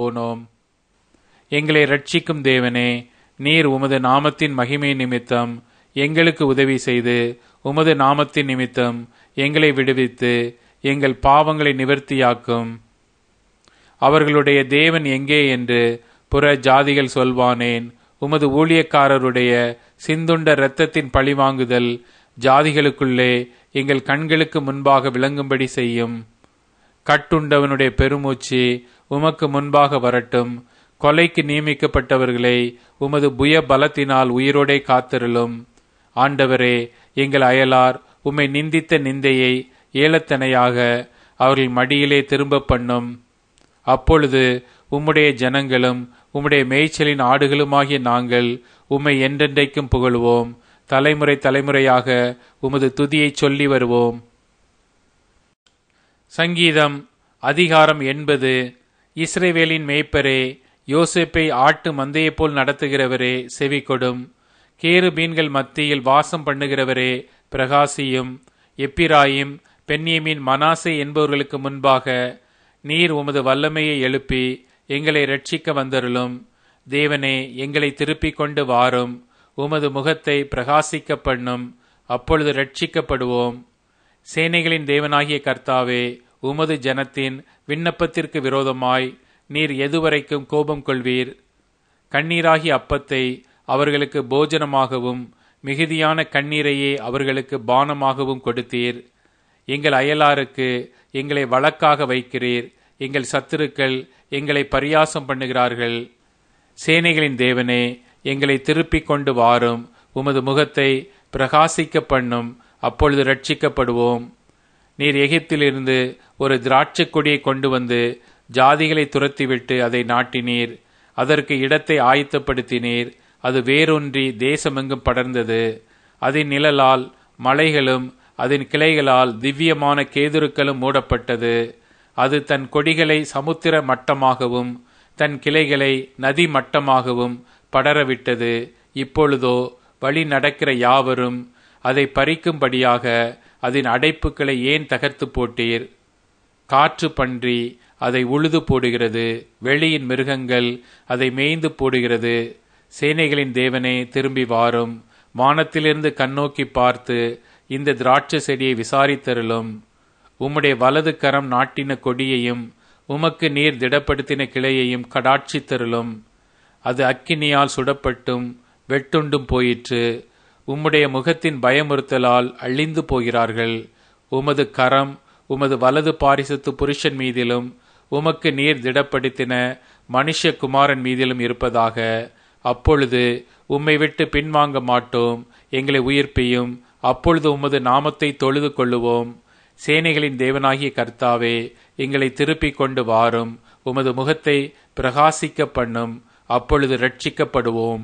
போனோம் எங்களை ரட்சிக்கும் தேவனே நீர் உமது நாமத்தின் மகிமை நிமித்தம் எங்களுக்கு உதவி செய்து உமது நாமத்தின் நிமித்தம் எங்களை விடுவித்து எங்கள் பாவங்களை நிவர்த்தியாக்கும் அவர்களுடைய தேவன் எங்கே என்று புற ஜாதிகள் சொல்வானேன் உமது ஊழியக்காரருடைய சிந்துண்ட இரத்தத்தின் பழிவாங்குதல் ஜாதிகளுக்குள்ளே எங்கள் கண்களுக்கு முன்பாக விளங்கும்படி செய்யும் கட்டுண்டவனுடைய பெருமூச்சு உமக்கு முன்பாக வரட்டும் கொலைக்கு நியமிக்கப்பட்டவர்களை உமது புய பலத்தினால் உயிரோடே காத்திருளும் ஆண்டவரே எங்கள் அயலார் உம்மை நிந்தித்த நிந்தையை ஏலத்தனையாக அவர்கள் மடியிலே திரும்ப பண்ணும் அப்பொழுது உம்முடைய ஜனங்களும் உம்முடைய மேய்ச்சலின் ஆடுகளுமாகிய நாங்கள் உம்மை என்றென்றைக்கும் புகழுவோம் தலைமுறை தலைமுறையாக உமது துதியை சொல்லி வருவோம் சங்கீதம் அதிகாரம் எண்பது இஸ்ரேவேலின் மேய்ப்பரே யோசேப்பை ஆட்டு மந்தையைப் போல் நடத்துகிறவரே செவி கொடும் கேரு மீன்கள் மத்தியில் வாசம் பண்ணுகிறவரே பிரகாசியும் எப்பிராயும் பென்யமின் மனாசே என்பவர்களுக்கு முன்பாக நீர் உமது வல்லமையை எழுப்பி எங்களை ரட்சிக்க வந்தருளும் தேவனே எங்களை திருப்பிக் கொண்டு வாரும் உமது முகத்தை பிரகாசிக்க பண்ணும் அப்பொழுது ரட்சிக்கப்படுவோம் சேனைகளின் தேவனாகிய கர்த்தாவே உமது ஜனத்தின் விண்ணப்பத்திற்கு விரோதமாய் நீர் எதுவரைக்கும் கோபம் கொள்வீர் கண்ணீராகிய அப்பத்தை அவர்களுக்கு போஜனமாகவும் மிகுதியான கண்ணீரையே அவர்களுக்கு பானமாகவும் கொடுத்தீர் எங்கள் அயலாருக்கு எங்களை வழக்காக வைக்கிறீர் எங்கள் சத்துருக்கள் எங்களை பரியாசம் பண்ணுகிறார்கள் சேனைகளின் தேவனே எங்களை திருப்பிக் கொண்டு வாரும் உமது முகத்தை பிரகாசிக்க பண்ணும் அப்பொழுது ரட்சிக்கப்படுவோம் நீர் எகிப்திலிருந்து ஒரு திராட்சைக் கொடியை கொண்டு வந்து ஜாதிகளை துரத்திவிட்டு அதை நாட்டினீர் அதற்கு இடத்தை ஆயத்தப்படுத்தினீர் அது வேரொன்றி தேசமெங்கும் படர்ந்தது அதன் நிழலால் மலைகளும் அதன் கிளைகளால் திவ்யமான கேதுருக்களும் மூடப்பட்டது அது தன் கொடிகளை சமுத்திர மட்டமாகவும் தன் கிளைகளை நதி மட்டமாகவும் படரவிட்டது இப்பொழுதோ வழி நடக்கிற யாவரும் அதை பறிக்கும்படியாக அதன் அடைப்புகளை ஏன் தகர்த்து போட்டீர் காற்று பன்றி அதை உழுது போடுகிறது வெளியின் மிருகங்கள் அதை மேய்ந்து போடுகிறது சேனைகளின் தேவனே திரும்பி வாரும் வானத்திலிருந்து கண்ணோக்கி பார்த்து இந்த திராட்சை செடியை விசாரித்தருளும் உம்முடைய வலது கரம் நாட்டின கொடியையும் உமக்கு நீர் திடப்படுத்தின கிளையையும் கடாட்சித்தருளும் அது அக்கினியால் சுடப்பட்டும் வெட்டுண்டும் போயிற்று உம்முடைய முகத்தின் பயமுறுத்தலால் அழிந்து போகிறார்கள் உமது கரம் உமது வலது பாரிசத்து புருஷன் மீதிலும் உமக்கு நீர் திடப்படுத்தின மனுஷகுமாரன் மீதிலும் இருப்பதாக அப்பொழுது உம்மை விட்டு பின்வாங்க மாட்டோம் எங்களை உயிர்ப்பியும் அப்பொழுது உமது நாமத்தை தொழுது கொள்ளுவோம் சேனைகளின் தேவனாகிய கர்த்தாவே எங்களை திருப்பிக் கொண்டு வாரும் உமது முகத்தை பிரகாசிக்க பண்ணும் அப்பொழுது ரட்சிக்கப்படுவோம்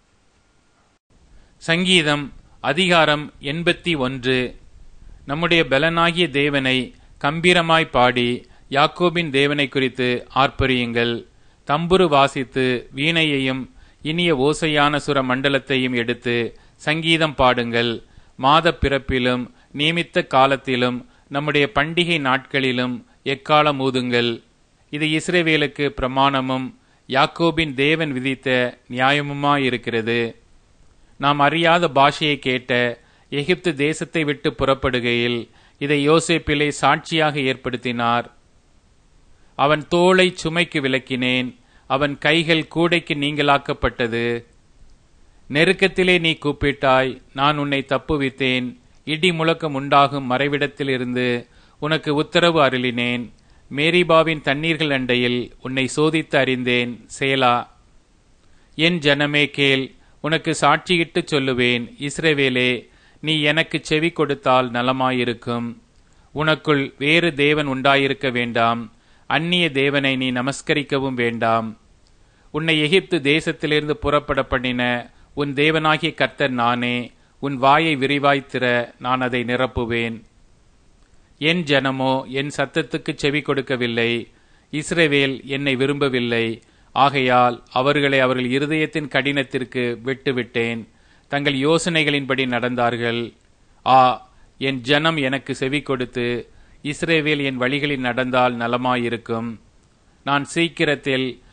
சங்கீதம் அதிகாரம் எண்பத்தி ஒன்று நம்முடைய பலனாகிய தேவனை கம்பீரமாய் பாடி யாக்கோபின் தேவனை குறித்து ஆர்ப்பரியுங்கள் தம்புரு வாசித்து வீணையையும் இனிய ஓசையான சுர மண்டலத்தையும் எடுத்து சங்கீதம் பாடுங்கள் மாத பிறப்பிலும் நியமித்த காலத்திலும் நம்முடைய பண்டிகை நாட்களிலும் எக்காலம் ஊதுங்கள் இது இஸ்ரேவேலுக்கு பிரமாணமும் யாக்கோபின் தேவன் விதித்த நியாயமுமாயிருக்கிறது நாம் அறியாத பாஷையை கேட்ட எகிப்து தேசத்தை விட்டு புறப்படுகையில் இதை யோசேப்பிலே சாட்சியாக ஏற்படுத்தினார் அவன் தோளை சுமைக்கு விலக்கினேன் அவன் கைகள் கூடைக்கு நீங்களாக்கப்பட்டது நெருக்கத்திலே நீ கூப்பிட்டாய் நான் உன்னை தப்புவித்தேன் இடி முழக்கம் உண்டாகும் மறைவிடத்திலிருந்து உனக்கு உத்தரவு அருளினேன் மேரிபாவின் தண்ணீர்கள் அண்டையில் உன்னை சோதித்து அறிந்தேன் சேலா என் ஜனமே கேள் உனக்கு சாட்சியிட்டுச் சொல்லுவேன் இஸ்ரவேலே நீ எனக்கு செவி கொடுத்தால் நலமாயிருக்கும் உனக்குள் வேறு தேவன் உண்டாயிருக்க வேண்டாம் அந்நிய தேவனை நீ நமஸ்கரிக்கவும் வேண்டாம் உன்னை எகிப்து தேசத்திலிருந்து புறப்பட பண்ணின உன் தேவனாகிய கர்த்தர் நானே உன் வாயை விரிவாய்த்திர நான் அதை நிரப்புவேன் என் ஜனமோ என் சத்தத்துக்கு செவி கொடுக்கவில்லை இஸ்ரவேல் என்னை விரும்பவில்லை ஆகையால் அவர்களை அவர்கள் இருதயத்தின் கடினத்திற்கு விட்டுவிட்டேன் தங்கள் யோசனைகளின்படி நடந்தார்கள் ஆ என் ஜனம் எனக்கு செவி கொடுத்து இஸ்ரேவேல் என் வழிகளில் நடந்தால் நலமாயிருக்கும் நான் சீக்கிரத்தில்